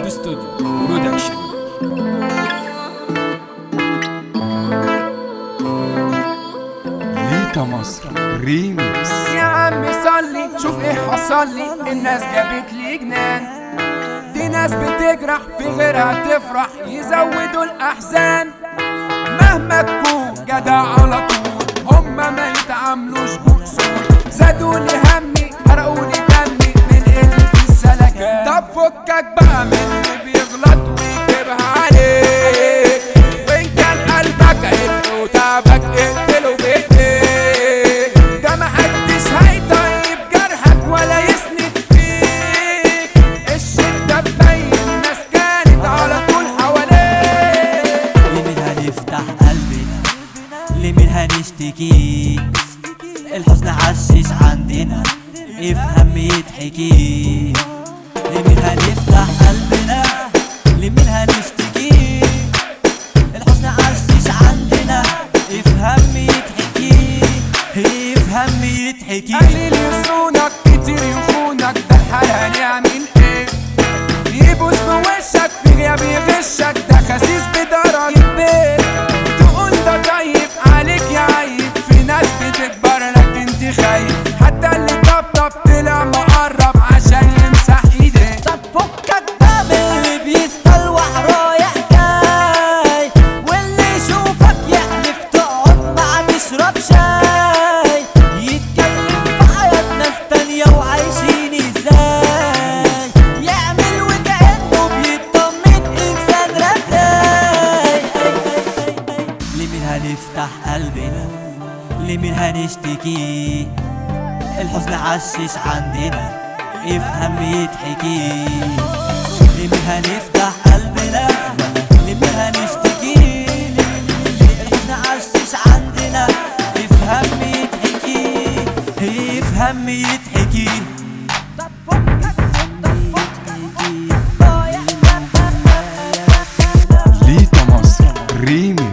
رونالدو ستوديو برودكشن ليتا مصر ريميكس يا عم صلي شوف ايه حصل لي الناس جابت لي جنان دي ناس بتجرح في غيرها تفرح يزودوا الاحزان مهما تكون جدع على طول هما ما يتعاملوش بأصول زادوا لي همي حرقوا لي دمي من قلة السلكان طب فكك بقى من اللي بيغلط ويجيبها عليك وان كان قلبك عدل وتعبك اقتله بايديك ده محدش هيطيب جرحك ولا يسند فيك الشدة تبين ناس كانت على طول حواليك لمين هنفتح قلبنا لمين هنشتكي الحزن عشش عندنا افهم يتحكي لمين هنفتح قلبنا لمين هنشتكي الحزن عشش عندنا افهم يتحكي افهم يتحكي قليل يصونك كتير يخونك ده الحال هنعمل ايه يبوس بوشك في غياب يغشك ده خسيس بدرجة بيت تقول ده طيب عليك يا عيب في ناس بتكبر لك انت خايف حتى اللي طبطب طلع مقرب عشان يمسح ايديه طب فكك بقى من اللي بيستلوح رايح جاي واللي يشوفك يحلف تقعد معاه تشرب شاي يتكلم في حياة ناس تانية وعايشين ازاي يعمل وكأنه بيطمن انسان رغاي لمين هنفتح قلبنا لمين هنشتكي الحزن عشش عندنا افهم يتحكي لمين هنفتح قلبنا لمين هنشتكي الحزن عشش عندنا افهم يتحكي افهم يتحكي طب فكك طب فكك ليتا مصر ريميكس